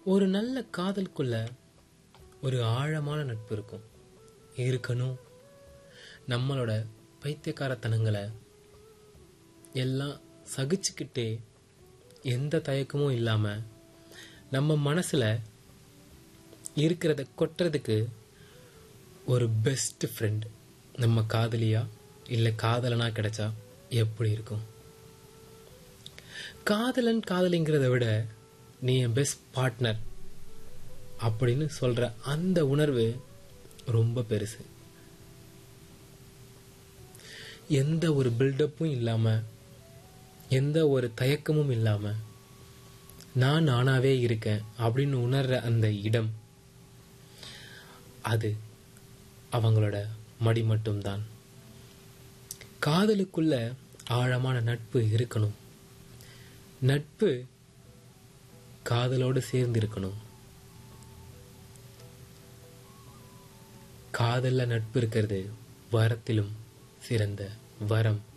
ஒரு நல்ல காதலுக்குள்ள ஒரு ஆழமான நட்பு இருக்கும் இருக்கணும் நம்மளோட பைத்தியக்காரத்தனங்களை எல்லாம் சகிச்சுக்கிட்டே எந்த தயக்கமும் இல்லாமல் நம்ம மனசில் இருக்கிறத கொட்டுறதுக்கு ஒரு பெஸ்ட் ஃப்ரெண்ட் நம்ம காதலியா இல்லை காதலனா கிடைச்சா எப்படி இருக்கும் காதலன் காதலிங்கிறத விட நீ என் பெஸ்ட் பார்ட்னர் அப்படின்னு சொல்ற அந்த உணர்வு ரொம்ப பெருசு எந்த ஒரு பில்டப்பும் இல்லாம எந்த ஒரு தயக்கமும் இல்லாம நான் நானாவே இருக்கேன் அப்படின்னு உணர்ற அந்த இடம் அது அவங்களோட மடி மட்டும்தான் காதலுக்குள்ள ஆழமான நட்பு இருக்கணும் நட்பு காதலோடு சேர்ந்து இருக்கணும் காதல்ல நட்பு இருக்கிறது வரத்திலும் சிறந்த வரம்